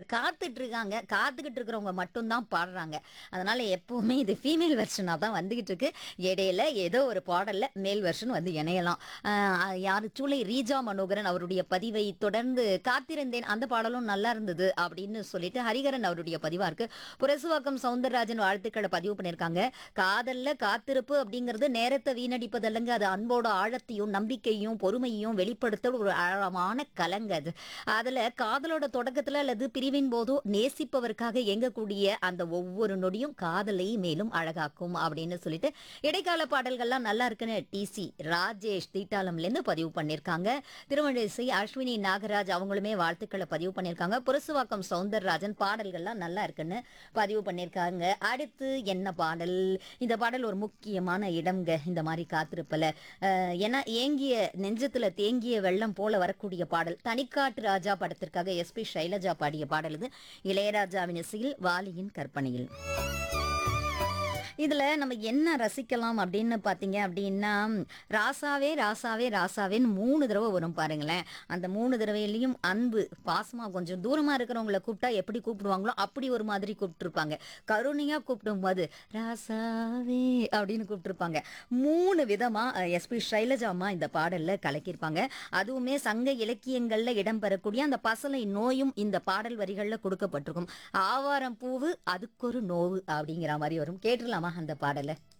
காத்துட்டு இருக்காங்க காத்துக்கிட்டு இருக்கிறவங்க மட்டும்தான் பாடுறாங்க அதனால எப்பவுமே இது ஃபீமேல் வெர்ஷனாக தான் வந்துகிட்டு இருக்கு இடையில ஏதோ ஒரு பாடல்ல மேல் வெர்ஷன் வந்து இணையலாம் ஆஹ் யாரு சூளை ரீஜா மனோகரன் அவருடைய பதிவை தொடர்ந்து காத்திருந்தேன் அந்த பாடலும் நல்லா இருந்தது அப்படின்னு சொல்லிட்டு ஹரிகரன் அவருடைய பதிவா இருக்கு புரசுவாக்கம் சவுந்தரராஜன் வாழ்த்துக்களை பதிவு பண்ணியிருக்காங்க காதல்ல காத்திருப்பு அப்படிங்கிறது நேரத்தை வீணடிப்பதல்லங்க அது அன்போட ஆழத்தையும் நம்பிக்கையும் பொறுமையும் வெளிப்படுத்த ஒரு ஆழமான கலங்க அது அதுல காதலோட தொடக்கத்துல அல்லது பிரிவின் போதோ நேசிப்பவருக்காக இயங்கக்கூடிய அந்த ஒவ்வொரு நொடியும் காதலை மேலும் அழகாக்கும் அப்படின்னு சொல்லிட்டு இடைக்கால பாடல்கள்லாம் நல்லா இருக்குன்னு டிசி ராஜேஷ் தீட்டாளம்ல இருந்து பதிவு பண்ணியிருக்காங்க திருமழிசை அஸ்வினி நாகராஜ் அவங்களுமே வாழ்த்துக்களை பதிவு பண்ணியிருக்காங்க புரசுவாக்கம் சவுந்தரராஜன் பாடல்கள்லாம் நல்லா இருக்குன்னு பதிவு பண்ணியிருக்காங்க அடுத்து என்ன பாடல் இந்த பாடல் ஒரு முக்கியமான இடம்ங்க இந்த மாதிரி காத்திருப்பல அஹ், ஏன்னா ஏங்கிய நெஞ்சத்துல தேங்கிய வெள்ளம் போல வரக்கூடிய பாடல் தனிக்காட்டு ராஜா படத்திற்காக எஸ்பி சைலஜா பாடிய பாடல் இது இளையராஜாவின் இசையில் வாலியின் கற்பனையில் இதுல நம்ம என்ன ரசிக்கலாம் அப்படின்னு பாத்தீங்க அப்படின்னா ராசாவே ராசாவே ராசாவேன்னு மூணு தடவை வரும் பாருங்களேன் அந்த மூணு தடவையிலையும் அன்பு பாசமா கொஞ்சம் தூரமா இருக்கிறவங்கள கூப்பிட்டா எப்படி கூப்பிடுவாங்களோ அப்படி ஒரு மாதிரி கூப்பிட்டுருப்பாங்க கருணையா கூப்பிடும் போது ராசாவே அப்படின்னு கூப்பிட்டுருப்பாங்க மூணு விதமா எஸ்பி ஷைலஜாமா இந்த பாடல்ல கலக்கியிருப்பாங்க அதுவுமே சங்க இலக்கியங்கள்ல இடம்பெறக்கூடிய அந்த பசலை நோயும் இந்த பாடல் வரிகள்ல கொடுக்கப்பட்டிருக்கும் ஆவாரம் பூவு அதுக்கொரு நோவு அப்படிங்கிற மாதிரி வரும் கேட்டுடலாமா அந்த பாடலை